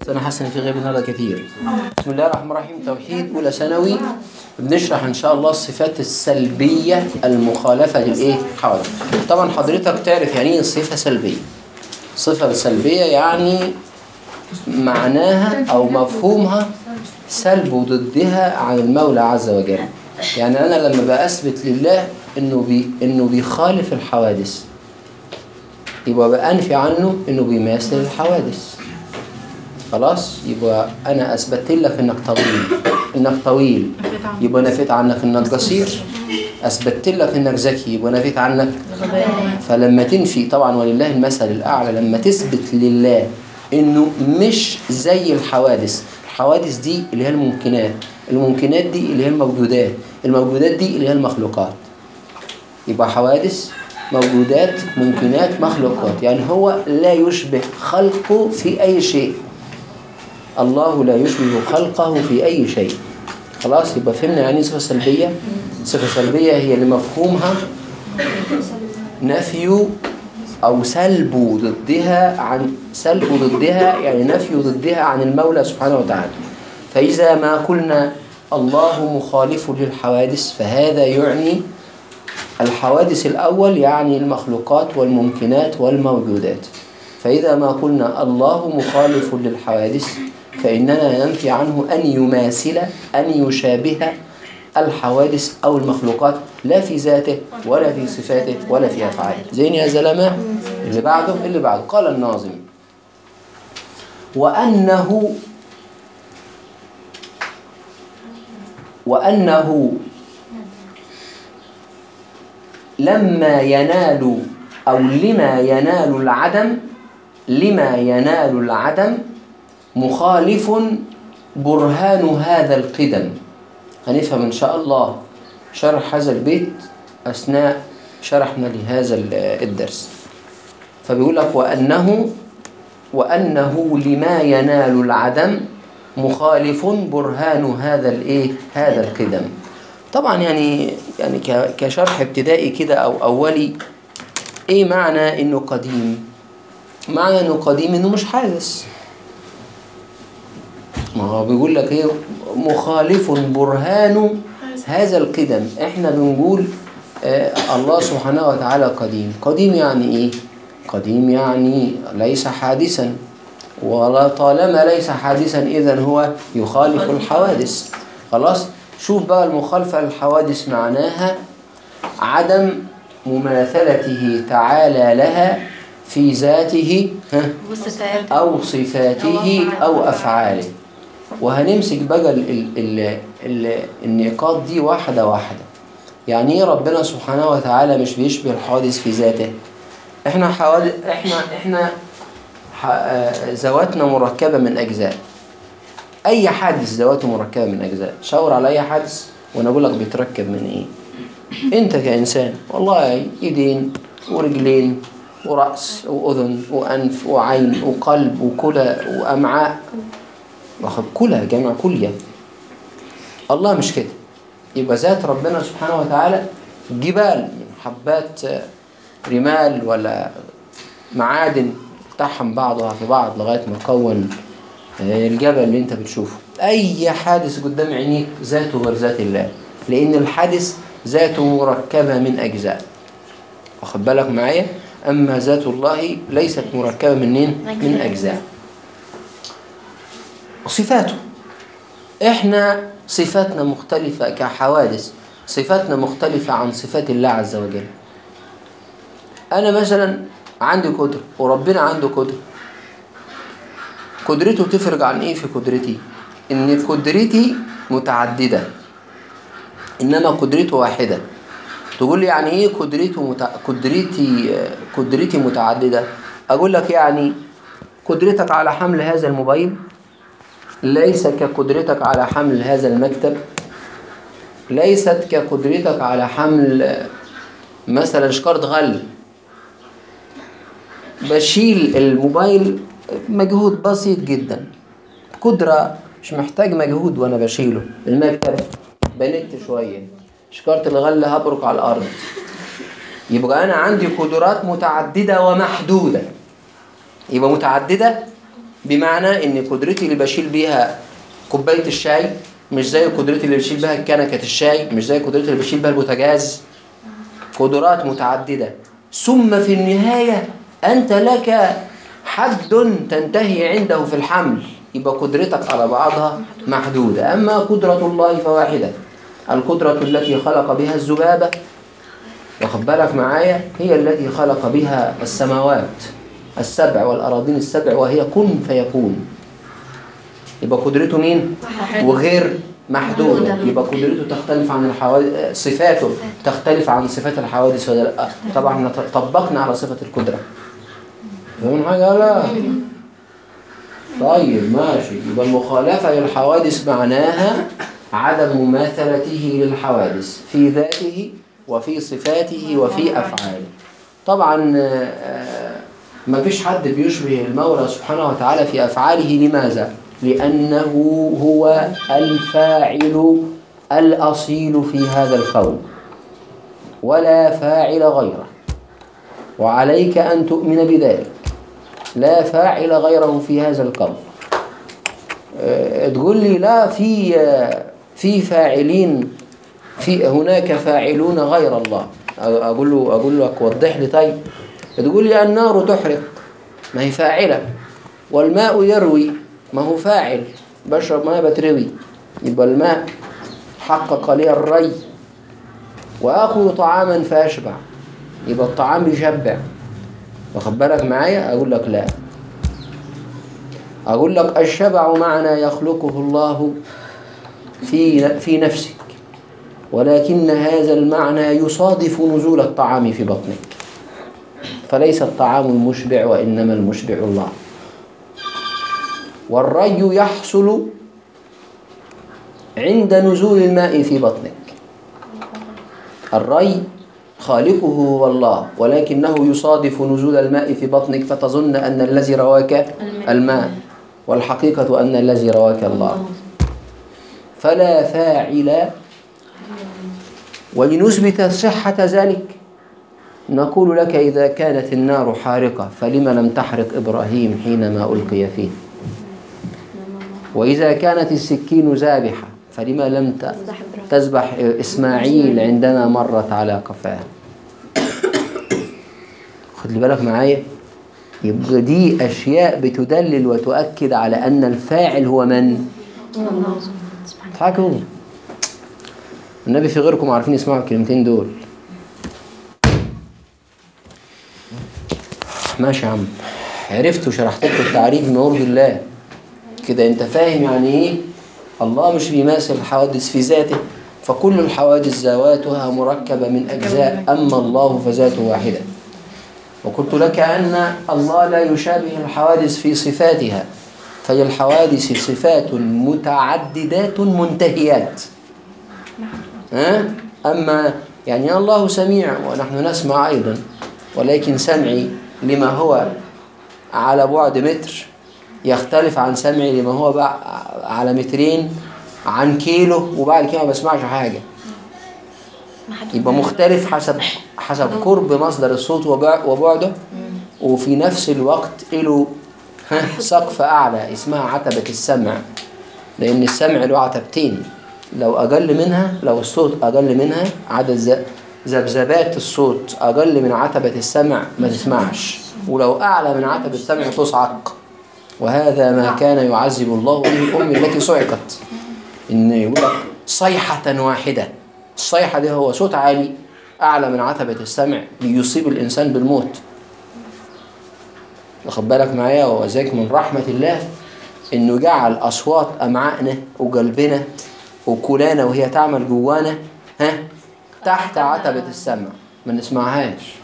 بس انا حاسس ان في غيب النهارده كتير بسم الله الرحمن الرحيم توحيد اولى ثانوي بنشرح ان شاء الله الصفات السلبيه المخالفه للايه حاضر طبعا حضرتك تعرف يعني ايه صفه سلبيه صفه سلبيه يعني معناها او مفهومها سلب ضدها عن المولى عز وجل يعني انا لما باثبت لله انه بي انه بيخالف الحوادث يبقى بأنفي عنه انه بيماثل الحوادث خلاص يبقى انا اثبتت لك انك طويل انك طويل يبقى نفيت عنك انك قصير اثبتت لك انك ذكي يبقى نفيت عنك فلما تنفي طبعا ولله المثل الاعلى لما تثبت لله انه مش زي الحوادث الحوادث دي اللي هي الممكنات الممكنات دي اللي هي الموجودات الموجودات دي اللي هي المخلوقات يبقى حوادث موجودات ممكنات مخلوقات يعني هو لا يشبه خلقه في أي شيء الله لا يشبه خلقه في أي شيء خلاص يبقى فهمنا يعني صفة سلبية صفة سلبية هي اللي مفهومها نفي أو سلب ضدها عن سلب ضدها يعني نفي ضدها عن المولى سبحانه وتعالى فإذا ما قلنا الله مخالف للحوادث فهذا يعني الحوادث الأول يعني المخلوقات والممكنات والموجودات فإذا ما قلنا الله مخالف للحوادث فإننا ننفي عنه أن يماثل أن يشابه الحوادث أو المخلوقات لا في ذاته ولا في صفاته ولا في أفعاله زين يا زلمة اللي بعده اللي بعده قال الناظم وأنه وأنه لما ينال أو لما ينال العدم لما ينال العدم مخالف برهان هذا القدم هنفهم إن شاء الله شرح هذا البيت أثناء شرحنا لهذا الدرس فبيقول لك وأنه وأنه لما ينال العدم مخالف برهان هذا الإيه هذا القدم طبعا يعني يعني كشرح ابتدائي كده او اولي ايه معنى انه قديم معنى انه قديم انه مش حادث ما هو بيقول لك ايه مخالف برهان هذا القدم احنا بنقول آه الله سبحانه وتعالى قديم قديم يعني ايه قديم يعني ليس حادثا ولا طالما ليس حادثا اذا هو يخالف الحوادث خلاص شوف بقى المخالفة للحوادث معناها عدم مماثلته تعالى لها في ذاته أو صفاته أو أفعاله وهنمسك بقى ال ال ال ال النقاط دي واحدة واحدة يعني ايه ربنا سبحانه وتعالى مش بيشبه الحوادث في ذاته احنا حوادث احنا احنا ذواتنا مركبة من أجزاء اي حادث ذواته مركبه من اجزاء شاور على اي حادث وانا اقول لك بيتركب من ايه انت كانسان والله ايدين ورجلين وراس واذن وانف وعين وقلب وكلى وامعاء واخد كلى جمع كليه الله مش كده يبقى ذات ربنا سبحانه وتعالى جبال من حبات رمال ولا معادن تحم بعضها في بعض لغايه ما كون الجبل اللي انت بتشوفه اي حادث قدام عينيك ذاته غير ذات الله لان الحادث ذاته مركبة من اجزاء واخد بالك معايا اما ذات الله ليست مركبة منين من اجزاء صفاته احنا صفاتنا مختلفة كحوادث صفاتنا مختلفة عن صفات الله عز وجل انا مثلا عندي قدرة وربنا عنده قدرة قدرته تفرق عن ايه في قدرتي ان قدرتي متعددة انما قدرته واحدة تقول لي يعني ايه قدرته متع... قدرتي قدرتي متعددة اقول لك يعني قدرتك على حمل هذا الموبايل ليست كقدرتك على حمل هذا المكتب ليست كقدرتك على حمل مثلا شكارة غل بشيل الموبايل مجهود بسيط جدا قدرة مش محتاج مجهود وانا بشيله المكتب بنت شوية شكارة الغل هبرك على الارض يبقى انا عندي قدرات متعددة ومحدودة يبقى متعددة بمعنى ان قدرتي اللي بشيل بيها كوبايه الشاي مش زي قدرتي اللي بشيل بيها كنكه الشاي مش زي قدرتي اللي بشيل بيها البوتاجاز قدرات متعدده ثم في النهايه انت لك حد تنتهي عنده في الحمل يبقى قدرتك على بعضها محدوده اما قدره الله فواحده القدره التي خلق بها الذبابه واخد بالك معايا هي التي خلق بها السماوات السبع والأراضين السبع وهي كن فيكون يبقى قدرته مين؟ وغير محدودة يبقى قدرته تختلف عن الحوادث صفاته تختلف عن صفات الحوادث ولا لا طبعا احنا طبقنا على صفة القدرة فاهمين حاجة لا طيب ماشي يبقى المخالفة للحوادث معناها عدم مماثلته للحوادث في ذاته وفي صفاته وفي أفعاله طبعا آه، ما فيش حد بيشبه المولى سبحانه وتعالى في أفعاله لماذا؟ لأنه هو الفاعل الأصيل في هذا الكون ولا فاعل غيره وعليك أن تؤمن بذلك لا فاعل غيره في هذا الكون آه، تقول لي لا في آه، في فاعلين في هناك فاعلون غير الله اقول له اقول لك وضح لي طيب تقول لي النار تحرق ما هي فاعله والماء يروي ما هو فاعل بشرب ماء بتروي يبقى الماء حقق لي الري واكل طعاما فاشبع يبقى الطعام بيشبع واخد بالك معايا اقول لك لا اقول لك الشبع معنى يخلقه الله في في نفسك ولكن هذا المعنى يصادف نزول الطعام في بطنك فليس الطعام المشبع وإنما المشبع الله والري يحصل عند نزول الماء في بطنك الري خالقه هو الله ولكنه يصادف نزول الماء في بطنك فتظن أن الذي رواك الماء والحقيقة أن الذي رواك الله فلا فاعل ولنثبت صحة ذلك نقول لك إذا كانت النار حارقة فلما لم تحرق إبراهيم حينما ألقي فيه وإذا كانت السكين ذابحة فلما لم ت- تذبح إسماعيل عندما مرت على قفاه خد لي بالك معايا يبقى دي أشياء بتدلل وتؤكد على أن الفاعل هو من؟ تضحكوا النبي في غيركم عارفين يسمعوا الكلمتين دول ماشي يا عم عرفت وشرحت لكم التعريف من ورد الله كده انت فاهم يعني ايه الله مش بيماثل الحوادث في ذاته فكل الحوادث ذواتها مركبة من أجزاء أما الله فذاته واحدة وقلت لك أن الله لا يشابه الحوادث في صفاتها فهي الحوادث صفات متعددات منتهيات ها؟ أما يعني الله سميع ونحن نسمع أيضا ولكن سمعي لما هو على بعد متر يختلف عن سمعي لما هو بع- على مترين عن كيلو وبعد كده ما بسمعش حاجة يبقى مختلف حسب حسب قرب مصدر الصوت وبع- وبعده وفي نفس الوقت له ها، سقف أعلى اسمها عتبة السمع لأن السمع له عتبتين لو أقل منها لو الصوت أقل منها عدد ز- ذبذبات الصوت أقل من عتبة السمع ما تسمعش ولو أعلى من عتبة السمع تصعق وهذا ما كان يعذب الله به الأم التي صعقت إن يقول لك صيحة واحدة الصيحة دي هو صوت عالي أعلى من عتبة السمع ليصيب الإنسان بالموت واخد بالك معايا وذلك من رحمة الله إنه جعل أصوات أمعائنا وقلبنا وكلانا وهي تعمل جوانا ها تحت عتبة السمع ما نسمعهاش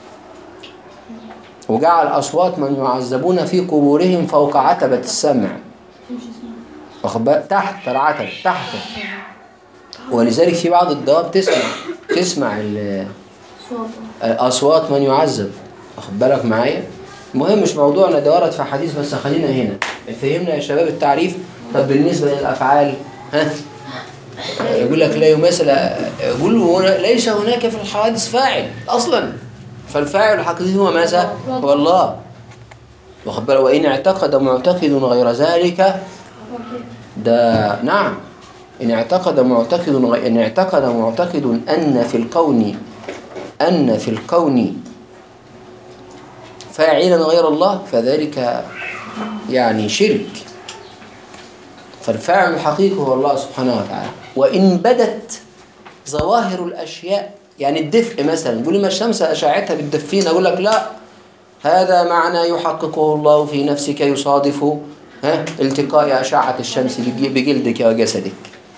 وجعل أصوات من يعذبون في قبورهم فوق عتبة السمع واخد بالك تحت العتبة تحت ولذلك في بعض الدواب تسمع تسمع ال- أصوات من يعذب واخد بالك معايا المهم مش موضوعنا ده ورد في حديث بس خلينا هنا فهمنا يا شباب التعريف طب بالنسبة للأفعال ها يقول لك لا يماثل يقول هنا ليس هناك في الحوادث فاعل أصلا فالفاعل الحقيقي هو ماذا؟ هو الله واخد بالك وإن اعتقد معتقد غير ذلك ده نعم إن اعتقد معتقد غ- إن اعتقد معتقد أن في الكون أن في الكون فاعلا غير الله فذلك يعني شرك فالفاعل الحقيقي هو الله سبحانه وتعالى وإن بدت ظواهر الأشياء يعني الدفء مثلا يقول لي ما الشمس أشعتها بالدفين أقول لك لا هذا معنى يحققه الله في نفسك يصادف ها التقاء أشعة الشمس بج- بجلدك وجسدك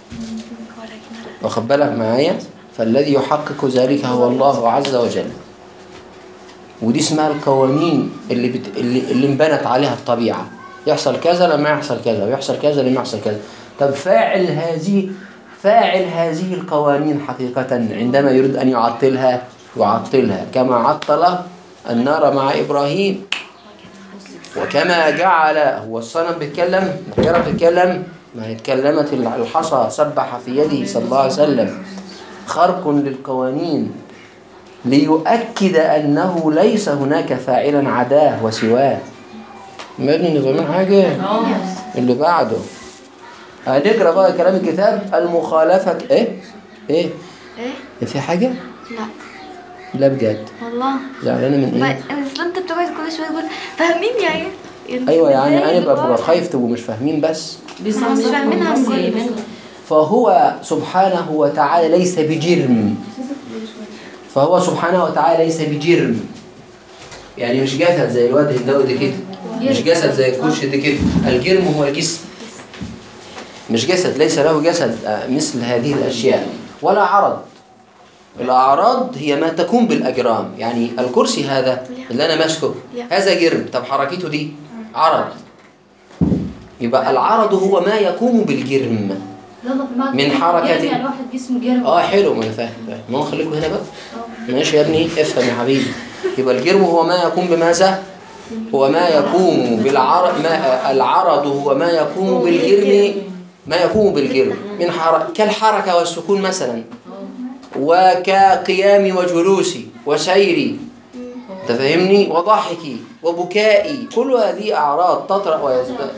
واخد بالك معايا فالذي يحقق ذلك هو الله عز وجل ودي اسمها القوانين اللي بت... اللي اللي انبنت عليها الطبيعة يحصل كذا لما يحصل كذا ويحصل كذا لما يحصل كذا طب فاعل هذه فاعل هذه القوانين حقيقة عندما يريد أن يعطلها يعطلها كما عطل النار مع إبراهيم وكما جعل هو الصنم بيتكلم الحجرة بتتكلم ما هي اتكلمت الحصى سبح في يده صلى الله عليه وسلم خرق للقوانين ليؤكد أنه ليس هناك فاعلا عداه وسواه ما ابني نظامين حاجة اللي بعده هنقرا بقى كلام الكتاب المخالفة ايه ايه ايه في حاجة لا لا بجد والله زعلانة من ما ايه اصل انت بتقعد كل شويه تقول فاهمين يا عيال يعني ايوه يعني إزاي انا ببقى الواحد؟ خايف تبقوا مش فاهمين بس مش فاهمينها من كل بس. فهو سبحانه وتعالى ليس بجرم فهو سبحانه وتعالى ليس بجرم يعني مش جسد زي الواد الهنداوي ده كده مش جسد زي الكرش ده كده الجرم هو الجسم مش جسد ليس له جسد آه، مثل هذه الأشياء ولا عرض الأعراض هي ما تكون بالأجرام يعني الكرسي هذا اللي أنا ماسكه هذا جرم طب حركته دي عرض يبقى العرض هو ما يقوم بالجرم من حركة- يعني واحد جسمه جرم اه حلو ما انا فاهم فاهم ما خليكوا هنا بقى ماشي يا ابني افهم يا حبيبي يبقى الجرم هو ما يقوم بماذا هو ما يقوم بالعرض ما العرض هو ما يقوم بالجرم ما يقوم بالجرم من حركة كالحركة والسكون مثلا وكقيامي وجلوسي وسيري انت فاهمني وضحكي وبكائي كل هذه اعراض تطرأ ويزداد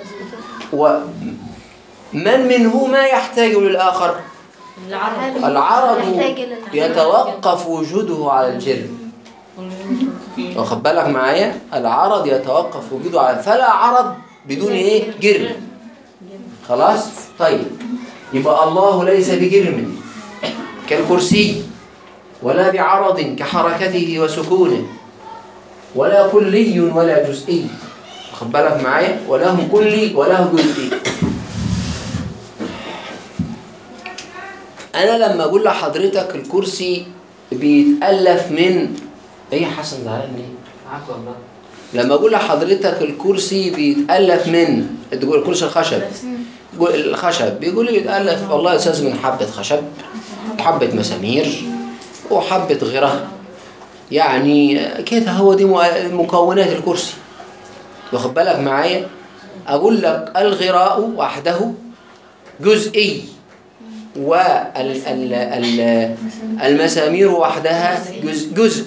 ومن منهما يحتاج للآخر العرض محتاج لل- يتوقف وجوده على الجرم واخد بالك معايا العرض يتوقف وجوده على فلا عرض بدون ايه جرم خلاص طيب يبقى الله ليس بجرم كالكرسي ولا بعرض كحركته وسكونه ولا كلي ولا جزئي واخد بالك معايا وله كلي وله جزئي انا لما اقول لحضرتك الكرسي بيتالف من ايه يا حسن زعلان ليه معاك والله لما اقول لحضرتك الكرسي بيتالف من تقول الكرسي الخشب قول الخشب بيقول لي بيتالف والله يا استاذ من حبه خشب وحبه مسامير وحبه غيره يعني كده هو دي مكونات الكرسي واخد بالك معايا اقول لك الغراء وحده جزئي والمسامير وحدها جزء, جزء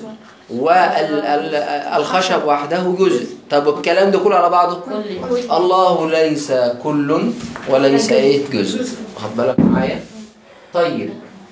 والخشب وحده جزء طب الكلام ده كله على بعضه الله ليس كل وليس ايه جزء واخد بالك معايا طيب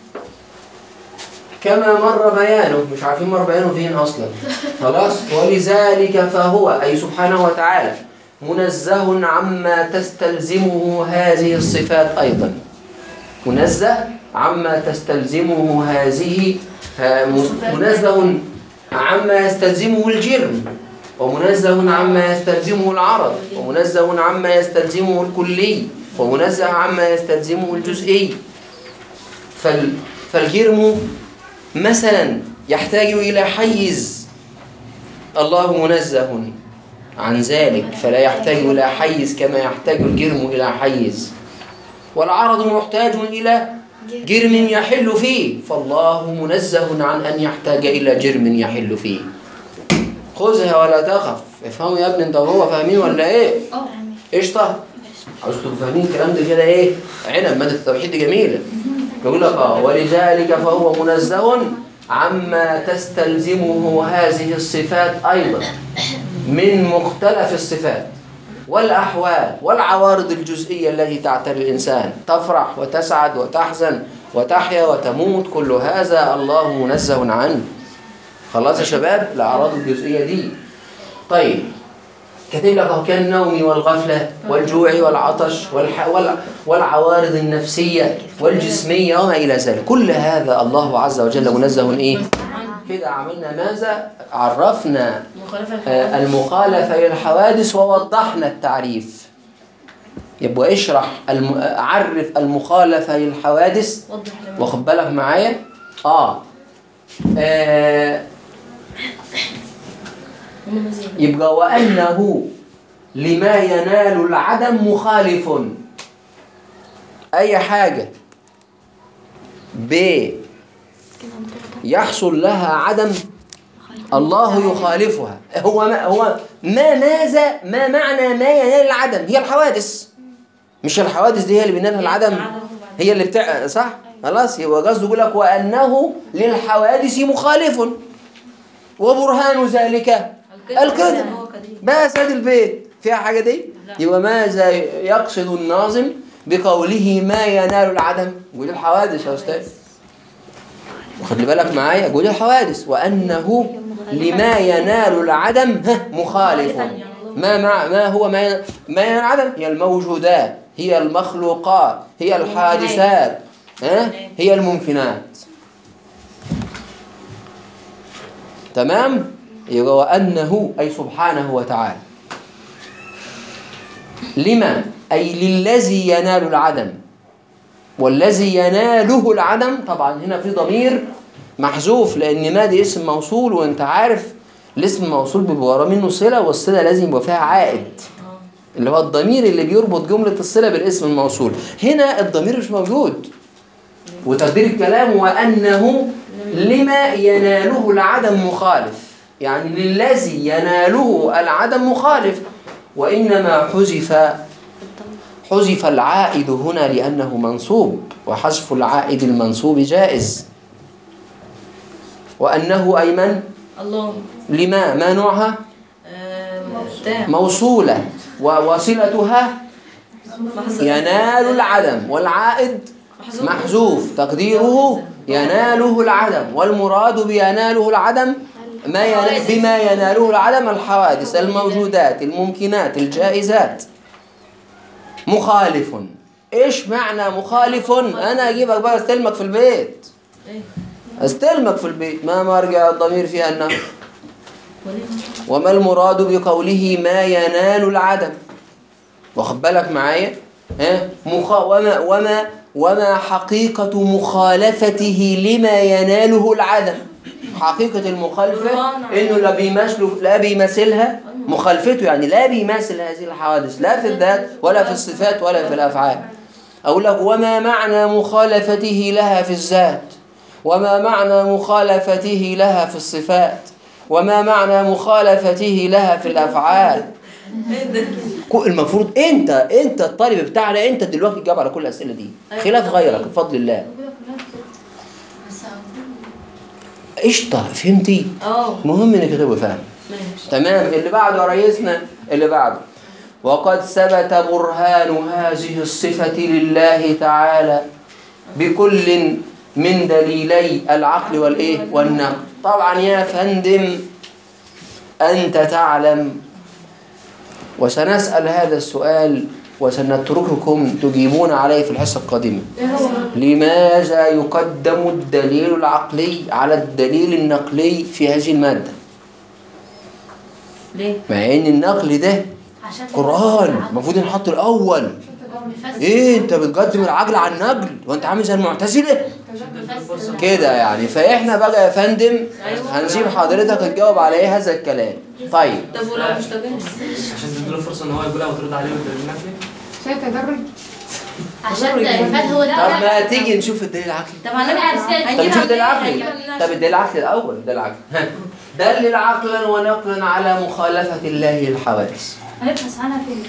كما مر بيانه مش عارفين مر بيانه فين اصلا خلاص ولذلك فهو اي سبحانه وتعالى منزه عما تستلزمه هذه الصفات ايضا منزه عما تستلزمه هذه منزه عما يستلزمه الجرم ومنزه عما يستلزمه العرض ومنزه عما يستلزمه الكلي ومنزه عما يستلزمه الجزئي فال فالجرم مثلا يحتاج إلى حيز الله منزه عن ذلك فلا يحتاج إلى حيز كما يحتاج الجرم إلى حيز والعرض محتاج إلى جرم يحل فيه فالله منزه عن أن يحتاج إلى جرم يحل فيه خذها ولا تخف افهموا يا ابني انت وهو فاهمين ولا ايه قشطه عاوزكم تبقوا فاهمين الكلام ده كده ايه عنب ماده التوحيد دي جميله بيقول لك اه ولذلك فهو منزه عما تستلزمه هذه الصفات ايضا من مختلف الصفات والأحوال والعوارض الجزئية التي تعتري الإنسان تفرح وتسعد وتحزن وتحيا وتموت كل هذا الله منزه عنه خلاص يا شباب الأعراض الجزئية دي طيب كاتب لك اهو كان النوم والغفلة والجوع والعطش والح... وال... والعوارض النفسية والجسمية وما إلى ذلك كل هذا الله عز وجل منزه إيه؟ كده عملنا ماذا؟ عرفنا مخالفة آه، الحوادث المخالفة للحوادث ووضحنا التعريف يبقى اشرح الم... عرف المخالفة للحوادث وضح لنا واخد بالك معايا اه, آه هم مزيد يبقى وأنه لما ينال العدم مخالف أي حاجة ب يحصل لها عدم الله يخالفها هو ما هو ما ماذا ما معنى ما ينال العدم هي الحوادث مش الحوادث دي هي اللي بينالها العدم هي اللي بتاع صح خلاص يبقى قصده يقول لك وانه للحوادث مخالف وبرهان ذلك القدر بس ادي البيت فيها حاجه دي يبقى ماذا يقصد الناظم بقوله ما ينال العدم يقول الحوادث يا استاذ خلي بالك معايا يقول الحوادث وانه لما ينال العدم ها، مخالف ما مع ما هو ما ين- ما ينال العدم هي الموجودات هي المخلوقات هي الحادثات ها هي الممكنات تمام يبقى وأنه أي سبحانه وتعالى لما أي للذي ينال العدم والذي يناله العدم طبعا هنا في ضمير محذوف لأن ما دي اسم موصول وأنت عارف الاسم الموصول بيبقى وراه منه صلة والصلة لازم يبقى فيها عائد اللي هو الضمير اللي بيربط جملة الصلة بالاسم الموصول هنا الضمير مش موجود وتقدير الكلام وأنه لما يناله العدم مخالف يعني للذي يناله العدم مخالف وإنما حذف حذف العائد هنا لأنه منصوب وحذف العائد المنصوب جائز وأنه أيمن الله لما ما نوعها آه، تام موصولة ووصلتها ينال العدم والعائد محذوف تقديره يناله العدم والمراد بيناله العدم ما ينا- بما يناله العدم الحوادث الموجودات الممكنات الجائزات مخالف ايش معنى مخالف انا اجيبك بقى استلمك في البيت ايه استلمك في البيت ما مرجع الضمير في انه وليه وما المراد بقوله ما ينال العدم واخد بالك معايا ها مخا وما وما وما حقيقة مخالفته لما يناله العدم حقيقة المخالفة انه لا بيمثل لا بيمثلها مخالفته يعني لا بيمثل هذه الحوادث لا في الذات ولا في الصفات ولا في الافعال اقول لك وما معنى مخالفته لها في الذات وما معنى مخالفته لها في الصفات وما معنى مخالفته لها في الافعال كو- المفروض انت انت الطالب بتاعنا انت دلوقتي تجاوب على كل الاسئله دي خلاف غيرك بفضل الله قشطه فهمتي اه مهم انك تبقى فاهم ماشي تمام اللي بعده يا ريسنا اللي بعده وقد ثبت برهان هذه الصفة لله تعالى بكل من دليلي العقل والإيه والنقل طبعا يا فندم أنت تعلم وسنسأل هذا السؤال وسنترككم تجيبون عليه في الحصة القادمة لماذا يقدم الدليل العقلي على الدليل النقلي في هذه المادة ليه؟ مع ان النقل ده عشان قرآن المفروض نحط الأول إيه أنت بتقدم العقل على النقل وأنت عامل زي المعتزلة كده يعني فإحنا بقى يا فندم هنسيب حضرتك تجاوب على إيه هذا الكلام طيب طب ولو مش تجاهل عشان تديله فرصه ان هو يقولها وترد عليه وترد نفسه شايف تدرج عشان الفات هو ده طب ما تيجي نشوف الدليل العقلي طب هنبقى طب نشوف الدليل العقلي طب الدليل العقلي الأول الدليل العقلي دلل عقلا ونقلا على مخالفة الله للحوادث هنبحث عنها فين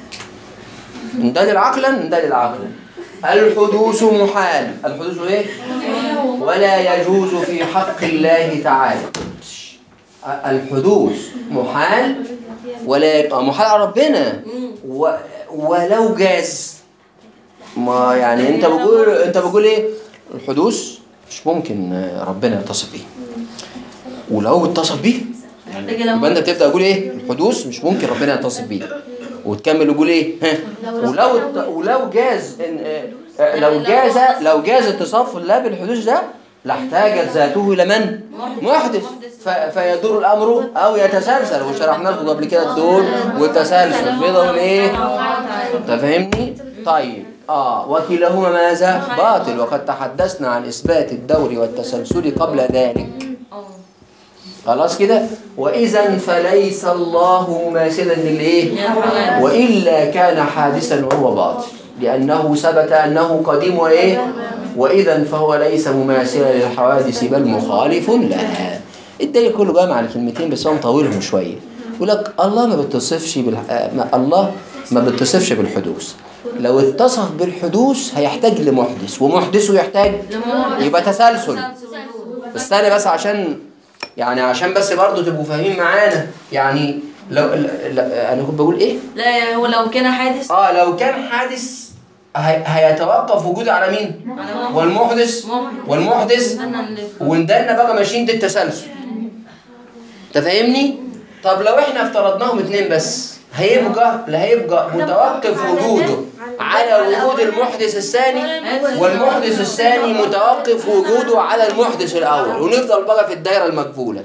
ندلل عقلا ندلل عقلا الحدوث محال الحدوث ايه ولا يجوز في حق الله تعالى الحدوث محال ولا آه، محال على ربنا و... ولو جاز ما يعني انت بقول انت بقول ايه الحدوث مش ممكن آه، ربنا يتصف بيه ولو اتصف بيه يعني يبقى انت بتبدا تقول ايه الحدوث مش ممكن ربنا يتصف بيه وتكمل وتقول ايه ها ولو الت- ولو جاز إن آه، آه، لو جاز لو جاز اتصاف الله بالحدوث ده لاحتاجت ذاته الى من محدث ف- فيدور الامر او يتسلسل وشرحنا لكم قبل كده الدور والتسلسل بيضهم ايه انت فاهمني طيب اه وكلاهما ماذا باطل وقد تحدثنا عن اثبات الدور والتسلسل قبل ذلك خلاص كده واذا فليس الله مماثلا للايه والا كان حادثا وهو باطل لانه ثبت انه قديم وايه واذا فهو ليس مماثلا للحوادث بل مخالف لها الدليل كله جاي مع الكلمتين بس هو مطولهم شويه يقول لك الله ما بيتصفش بال... آه، ما- الله ما بيتصفش بالحدوث لو اتصف بالحدوث هيحتاج لمحدث ومحدثه يحتاج يبقى تسلسل استنى بس عشان يعني عشان بس برضو تبقوا فاهمين معانا يعني لو لا لا انا كنت بقول ايه لا هو لو كان حادث اه لو كان حادث هي هيتوقف وجوده على مين والمحدث والمحدث وندلنا بقى ماشيين التسلسل انت فاهمني طب لو احنا افترضناهم اتنين بس هيبقى لا هيبقى متوقف وجوده على وجود المحدث الثاني والمحدث الثاني متوقف وجوده على المحدث الاول ونفضل بقى في الدايره المقفوله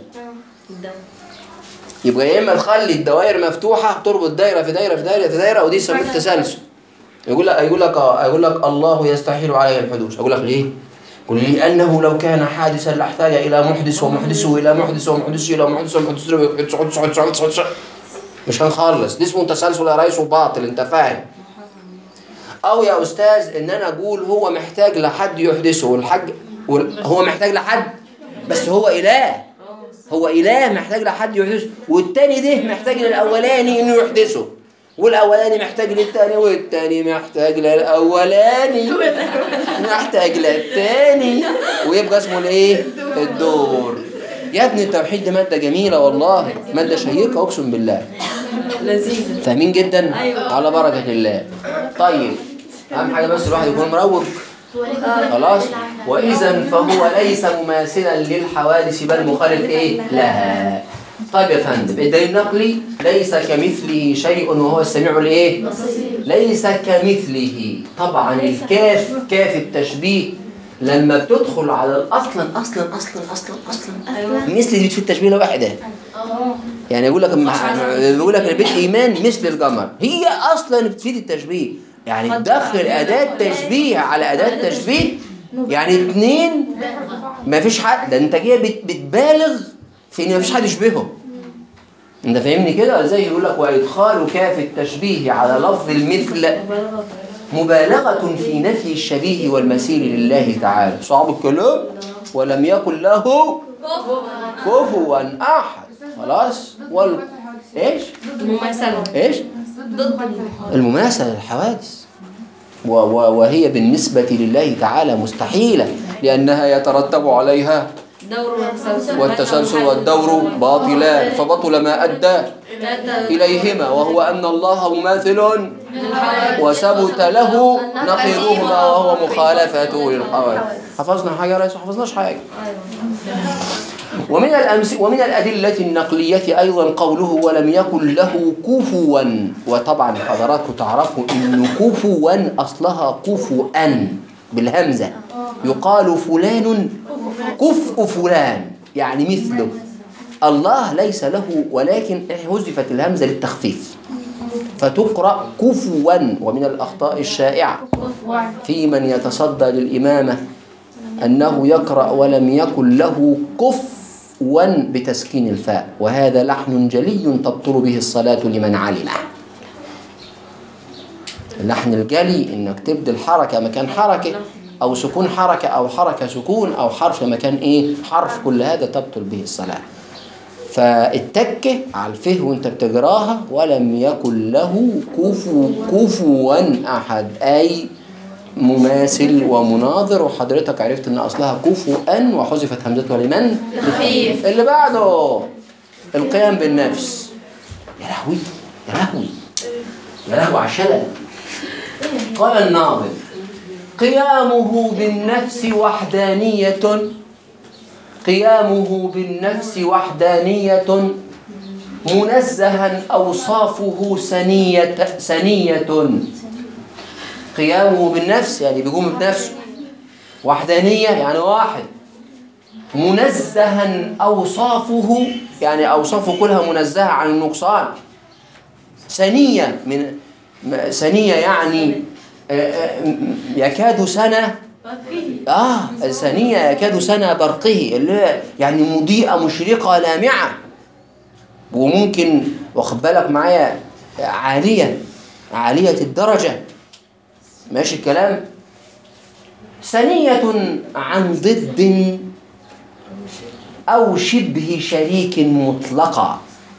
يبقى يا اما تخلي الدوائر مفتوحه تربط دايره في دايره في دايره في دايره ودي يسموه التسلسل يقول لك يقول لك آه، يقول لك الله يستحيل عليه الحدوث اقول لك ليه قل لي لانه لو كان حادثا لاحتاج الى محدث ومحدثه الى محدث ومحدثه الى محدث ومحدثه الى محدث ومحدث ومحدث ومحدث ومحدث مش هنخلص دي اسمه تسلسل يا ريس وباطل انت فاهم او يا استاذ ان انا اقول هو محتاج لحد يحدثه والحاج وال- هو محتاج لحد بس هو اله هو اله محتاج لحد يحدثه والتاني ده محتاج للاولاني انه يحدثه والاولاني محتاج للتاني والتاني محتاج للاولاني محتاج للتاني ويبقى اسمه الايه الدور يا ابني التوحيد دي ماده جميله والله ماده شيقه اقسم بالله لذيذ فاهمين جدا على بركه الله طيب اهم حاجه بس الواحد يكون مروق خلاص واذا فهو ليس مماثلا للحوادث بل مخالف ايه لها طيب يا فندم الدليل النقلي ليس كمثله شيء وهو السميع الايه ليس كمثله طبعا الكاف كاف التشبيه لما بتدخل على الاصلا اصلا اصلا اصلا اصلا مثل دي في التشبيه لوحده يعني يقول لك بيقول لك البيت ايمان مثل القمر هي اصلا بتفيد التشبيه يعني تدخل اداه تشبيه على اداه تشبيه يعني اتنين ما فيش حد ده انت جاي بت- بتبالغ في ان ما فيش حد يشبهه انت فاهمني كده زي يقول لك وادخال كاف التشبيه على لفظ المثل مبالغة في نفي الشبيه والمثيل لله تعالى صعب الكلام ولم يكن له كفوا احد خلاص وال ايش مماثلة ايش ضد المماثله للحوادث و و وهي بالنسبة لله تعالى مستحيلة لأنها يترتب عليها الدور والتسلسل والتسلسل والدور باطلان فبطل ما أدى إليهما وهو أن الله مماثل وثبت له نقيضهما وهو مخالفته للحوادث حفظنا حاجة ولا لسه حفظناش حاجة ومن الأمس ومن الأدلة النقلية أيضا قوله ولم يكن له كفوا وطبعا حضراتكم تعرفوا إن كفوا أصلها كفوا بالهمزة يقال فلان كفء فلان يعني مثله الله ليس له ولكن حذفت الهمزة للتخفيف فتقرأ كفوا ومن الأخطاء الشائعة في من يتصدى للإمامة أنه يقرأ ولم يكن له كفوا بتسكين الفاء وهذا لحن جلي تبطل به الصلاة لمن علمه اللحن الجلي انك تبدل حركة مكان حركة او سكون حركة او حركة سكون او حرف مكان ايه حرف كل هذا تبطل به الصلاة فالتكة على الفه وانت بتجراها ولم يكن له كفو كفوا احد اي مماثل ومناظر وحضرتك عرفت ان اصلها كفوا وحذفت همزتها لمن خفيف اللي بعده القيام بالنفس يا لهوي يا لهوي يا لهوي على الشلل قال الناظم قيامه بالنفس وحدانية قيامه بالنفس وحدانية منزها أوصافه سنية سنية قيامه بالنفس يعني بيقوم بنفسه وحدانية يعني واحد منزها أوصافه يعني أوصافه كلها منزهة عن النقصان سنية من م- سنية يعني آه، آه، م- يكاد سنة آه سنية يكاد سنة برقه اللي هي يعني مضيئة مشرقة لامعة وممكن واخد بالك معايا عالية عالية الدرجة ماشي الكلام ثانية عن ضد أو شبه شريك مطلقا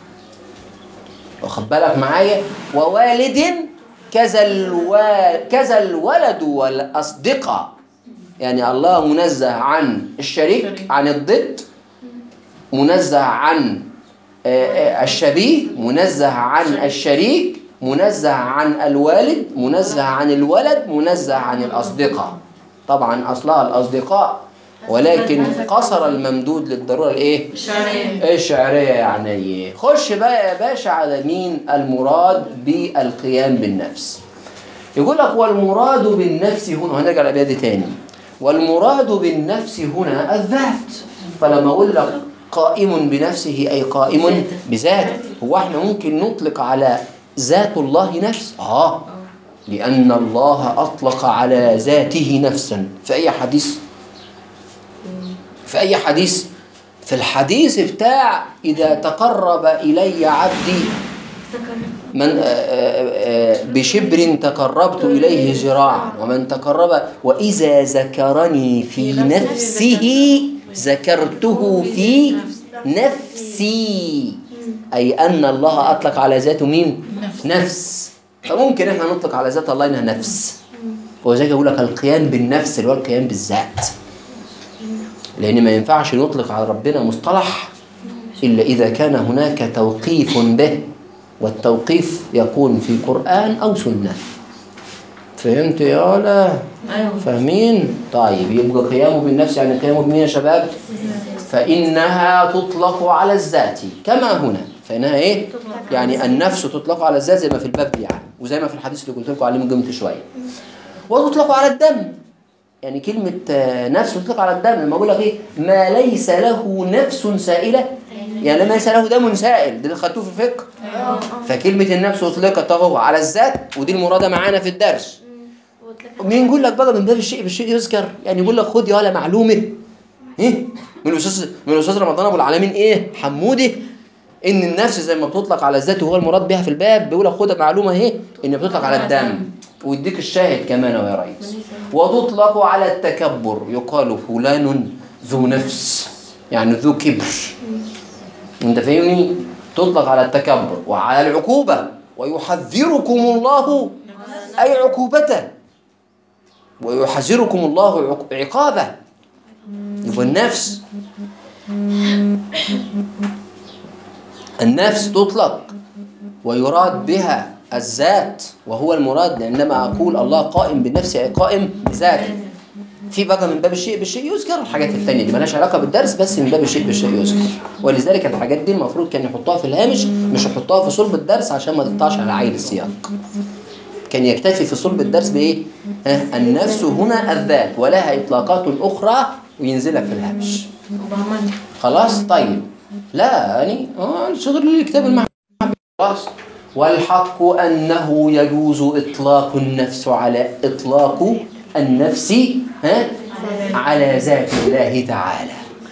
واخد بالك معايا ووالد كذا الو... كذا الولد والأصدقاء يعني الله منزه عن الشريك عن الضد منزه عن آه، آه، الشبيه منزه عن الشريك منزه عن الوالد منزه عن الولد منزه عن الأصدقاء طبعا أصلها الأصدقاء ولكن قصر الممدود للضرورة الإيه؟ الشعرية الشعرية يعني إيه؟ خش بقى يا باشا على مين المراد بالقيام بالنفس يقول لك والمراد بالنفس هنا هنرجع الأبيات دي تاني والمراد بالنفس هنا الذات فلما أقول لك قائم بنفسه أي قائم بذاته هو احنا ممكن نطلق على ذات الله نفس آه لأن الله أطلق على ذاته نفسا في أي حديث في أي حديث في الحديث بتاع إذا تقرب إلي عبدي من آه، آه، آه، بشبر تقربت إليه ذراعا ومن تقرب وإذا ذكرني في نفسه ذكرته في نفسي أي أن الله أطلق على ذاته مين؟ نفس فممكن إحنا نطلق على ذات الله إنها نفس وذلك يقول لك القيام بالنفس اللي هو القيام بالذات لأن ما ينفعش نطلق على ربنا مصطلح إلا إذا كان هناك توقيف به والتوقيف يكون في قرآن أو سنة فهمت يا ولا أيوة فاهمين طيب يبقى قيامه بالنفس يعني قيامه بمين يا شباب فإنها تطلق على الذات كما هنا فإنها إيه يعني النفس تطلق على الذات زي ما في الباب دي يعني وزي ما في الحديث اللي قلت لكم عليه من قيمة شوية وتطلق على الدم يعني كلمة آه، نفس تطلق على الدم لما أقول لك إيه ما ليس له نفس سائلة يعني ما ليس له دم سائل ده اللي خدتوه في الفقه فكلمة النفس أطلقت أهو على الذات ودي المرادة معانا في الدرس مين يقول لك بقى من باب الشيء بالشيء يذكر يعني يقول لك خد يا ولا معلومة ايه من الاستاذ من الاستاذ رمضان ابو العالمين ايه حمودي ان النفس زي ما بتطلق على الذات وهو المراد بها في الباب بيقول لك خد معلومه اهي ان بتطلق على الدم ويديك الشاهد كمان أهو يا ريس وتطلق على التكبر يقال فلان ذو نفس يعني ذو كبر انت فاهمني تطلق على التكبر وعلى العقوبه ويحذركم الله اي عقوبته ويحذركم الله عق- عقابه يبقى النفس النفس تطلق ويراد بها الذات وهو المراد عندما أقول الله قائم بالنفس أي قائم بذاته في بقى من باب الشيء بالشيء يذكر الحاجات التانية دي مالهاش علاقة بالدرس بس من باب الشيء بالشيء يذكر ولذلك الحاجات دي المفروض كان يحطوها في الهامش مش يحطوها في صلب الدرس عشان ما تقطعش على عين السياق كان يكتفي في صلب الدرس بإيه؟ ها؟ النفس هنا الذات ولها إطلاقات أخرى وينزلك في الهامش وبعمل خلاص طيب لا يعني اه شغل الكتاب المحمد خلاص والحق أنه يجوز إطلاق النفس على إطلاق النفس ها على ذات الله تعالى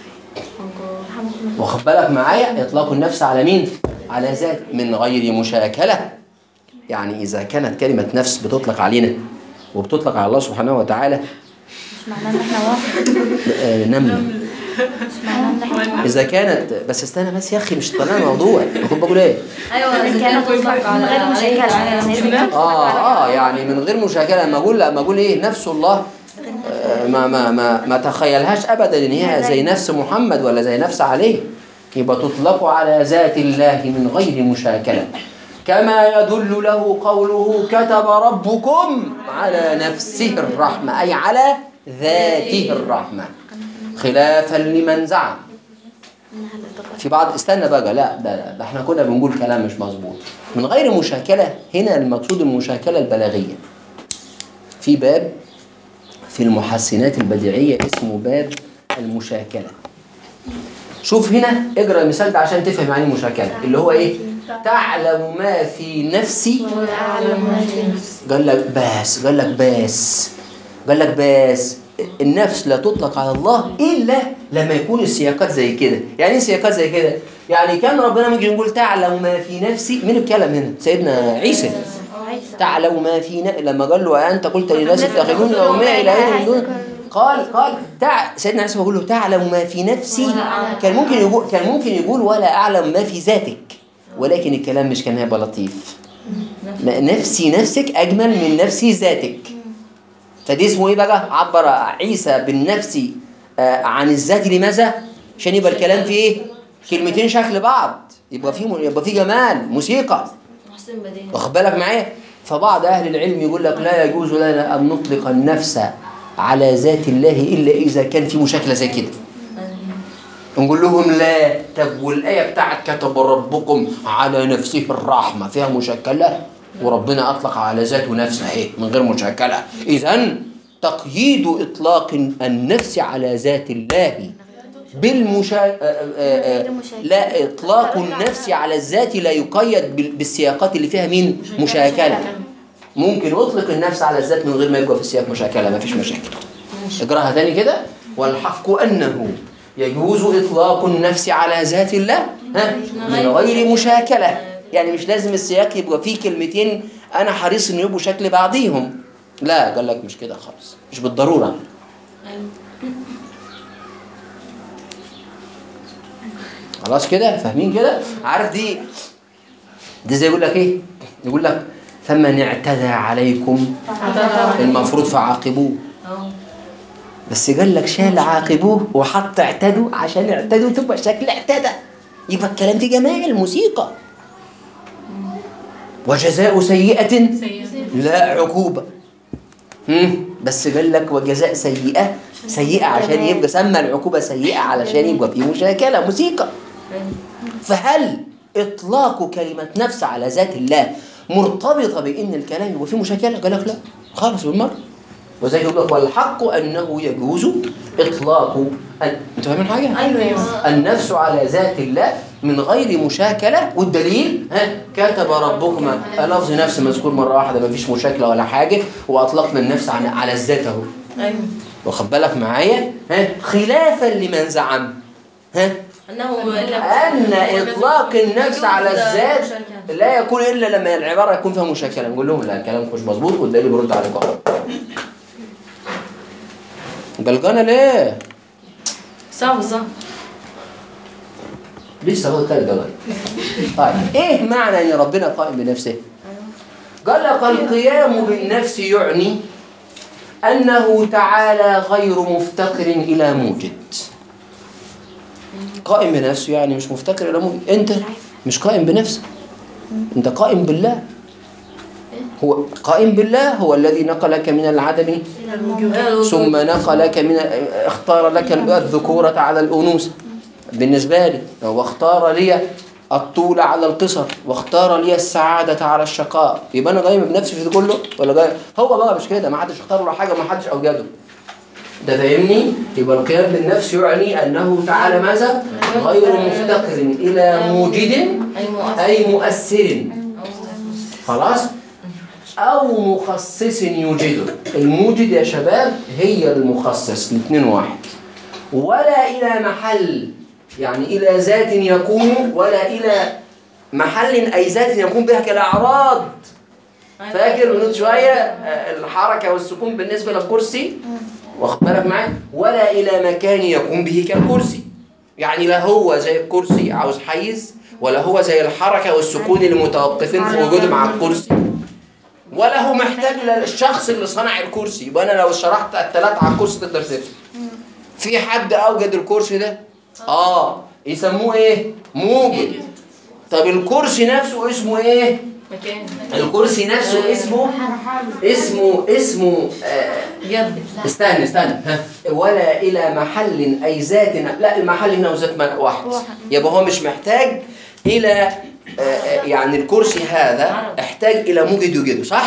واخد بالك معايا إطلاق النفس على مين؟ على ذات من غير مشاكلة يعني إذا كانت كلمة نفس بتطلق علينا وبتطلق على الله سبحانه وتعالى مش معناه ان احنا واحد آه، نملة مش معناه ان احنا إذا كانت بس استنى بس يا أخي مش طالع الموضوع باخد بقول إيه؟ ايوه إن اذا كانت كانت تطلق تطلق من غير على مشاكلة على يعني الجماع. إذا كانت اه اه يعني من غير مشاكله لما اقول لما اقول ايه نفس الله آه، ما ما ما ما تخيلهاش ابدا ان هي زي نفس محمد ولا زي نفس علي يبقى تطلق على ذات الله من غير مشاكلة كما يدل له قوله كتب ربكم على نفسه الرحمة أي على ذاته الرحمة خلافا لمن زعم في بعض استنى بقى لا ده, ده, ده احنا كنا بنقول كلام مش مظبوط من غير مشاكلة هنا المقصود المشاكلة البلاغية في باب في المحسنات البديعية اسمه باب المشاكلة شوف هنا اقرا المثال ده عشان تفهم يعني إيه مشاكلة اللي هو ايه تعلم ما في نفسي أعلم ما في نفسي قال لك بس قال لك بس قال لك بس النفس لا تطلق على الله الا لما يكون السياقات زي كده يعني ايه سياقات زي كده يعني كان ربنا ممكن يقول تعلم ما في نفسي مين بيتكلم هنا سيدنا عيسى تعلم ما في ن... لما قال له انت قلت للناس اتخذوني وامي الهين من دون قال قال تع... سيدنا عيسى بيقول له تعلم ما في نفسي كان ممكن يقول كان ممكن يقول ولا اعلم ما في ذاتك ولكن الكلام مش كان هيبقى لطيف لا، نفسي نفسك اجمل من نفسي ذاتك فدي اسمه ايه بقى عبر عيسى بالنفس آه، عن الذات لماذا عشان يبقى الكلام فيه ايه كلمتين شكل بعض يبقى فيه يبقى فيه جمال موسيقى محسن بديهي واخد بالك معايا فبعض اهل العلم يقول لك لا يجوز لنا ان نطلق النفس على ذات الله الا اذا كان في مشاكله زي كده نقول لهم لا طب والايه بتاعت كتب ربكم على نفسه الرحمه فيها مشاكله وربنا اطلق على ذاته نفسه ايه من غير مشاكله اذا تقييد اطلاق النفس على ذات الله بالمشا... آه، آه، آه، لا اطلاق النفس على الذات لا يقيد بال- بالسياقات اللي فيها مين مشاكله ممكن اطلق النفس على الذات من غير ما يبقى في السياق مشاكله ما فيش مشاكل اقراها تاني كده والحق انه يجوز اطلاق النفس على ذات الله ها من غير مشاكله يعني مش لازم السياق يبقى فيه كلمتين انا حريص ان يبقوا شكل بعضيهم لا قال لك مش كده خالص مش بالضروره خلاص كده فاهمين كده عارف دي دي زي يقول لك ايه يقول لك فمن اعتدى عليكم المفروض فعاقبوه بس قال لك شال عاقبوه وحط اعتدوا عشان اعتدوا تبقى شكل اعتدى يبقى الكلام في جمال موسيقى وجزاء سيئة لا عقوبة مم. بس قال لك وجزاء سيئة سيئة عشان يبقى سمى العقوبة سيئة علشان يبقى في مشاكلة موسيقى فهل إطلاق كلمة نفس على ذات الله مرتبطة بإن الكلام يبقى فيه مشاكلة؟ قال لك لا خالص بالمرة وزي يقول لك والحق أنه يجوز إطلاق ال- أنتوا فاهمين حاجة؟ ايوه ايوه النفس على ذات الله من غير مشاكلة والدليل ها كتب ربكم لفظ نفس مذكور مرة واحدة ما فيش مشاكلة ولا حاجة وأطلقنا النفس على على الذات أهو ايوه واخد بالك معايا ها خلافا لمن زعم ها انه أن إطلاق النفس على الذات لا يكون إلا لما العبارة يكون فيها مشاكلة نقول لهم لا كلامكم مش مظبوط والدليل بيرد عليكم أهو قلقانة ليه؟ صعب صعب لسه هو الثالث ده طيب ايه معنى ان ربنا قائم بنفسه قال لك القيام بالنفس يعني انه تعالى غير مفتقر الى موجد قائم بنفسه يعني مش مفتقر الى موجد انت مش قائم بنفسك انت قائم بالله هو قائم بالله هو الذي نقلك من العدم ثم نقلك من اختار لك الذكورة على الأنوثة بالنسبة لي واختار لي الطول على القصر واختار لي السعادة على الشقاء يبقى أنا قايم بنفسي في ده كله ولا جاي هو بقى مش كده ما حدش اختار له حاجة ما حدش أوجده ده فاهمني يبقى القيام بالنفس يعني أنه تعالى ماذا غير مفتقر إلى موجد اي مؤثر أي مؤثر خلاص أو مخصص يوجده الموجد يا شباب هي المخصص الاثنين واحد ولا إلى محل يعني إلى ذات يكون ولا إلى محل أي ذات يكون بها كالأعراض فاكر من شوية آه، الحركة والسكون بالنسبة للكرسي واخد بالك معايا ولا إلى مكان يكون به كالكرسي يعني لا هو زي الكرسي عاوز حيز ولا هو زي الحركة والسكون المتوقفين في وجوده مع الكرسي ولا هو محتاج للشخص اللي صنع الكرسي يبقى انا لو شرحت الثلاثة على الكرسي تقدر تفهم في حد اوجد الكرسي ده اه يسموه ايه موجد طب الكرسي نفسه اسمه ايه مكان الكرسي نفسه اسمه اسمه اسمه آه جد استنى استنى ها ولا الى محل اي ذات لا المحل هنا وذات ملء واحد يبقى هو مش محتاج الى آه، آه، يعني الكرسي هذا احتاج الى موجد يوجده صح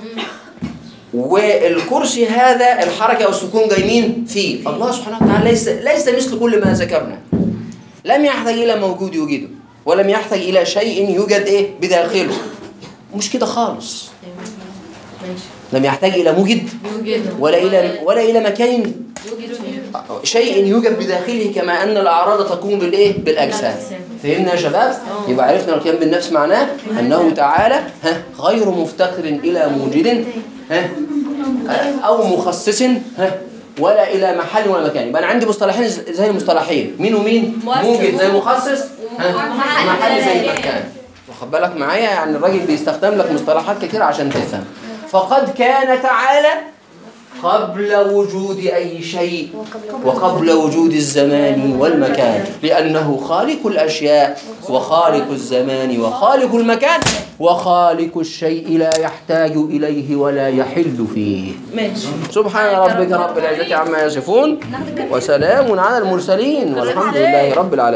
والكرسي هذا الحركه والسكون جايين فيه الله سبحانه وتعالى ليس ليس مثل كل ما ذكرنا لم يحتاج الى موجود يوجده ولم يحتاج الى شيء يوجد ايه بداخله مش كده خالص ماشي لم يحتاج الى موجد يوجد ولا الى ولا الى مكان يوجد شيء يوجد بداخله كما ان الاعراض تكون بالايه بالاجسام فهمنا يا شباب يبقى عرفنا القيام بالنفس معناه انه تعالى ها غير مفتقر الى موجد ها او مخصص ها ولا الى محل ولا مكان يبقى انا عندي مصطلحين ز- زي المصطلحين مين ومين مؤثر. موجد زي مخصص ها ومحل محل زي زي- مكان واخد بالك معايا يعني الراجل بيستخدم لك مصطلحات كتير عشان تفهم فقد كان تعالى قبل وجود أي شيء وقبل وجود الزمان والمكان لأنه خالق الأشياء وخالق الزمان وخالق المكان وخالق الشيء لا يحتاج إليه ولا يحل فيه ماشي سبحان ربك رب العزة عما يصفون وسلام على المرسلين والحمد لله رب العالمين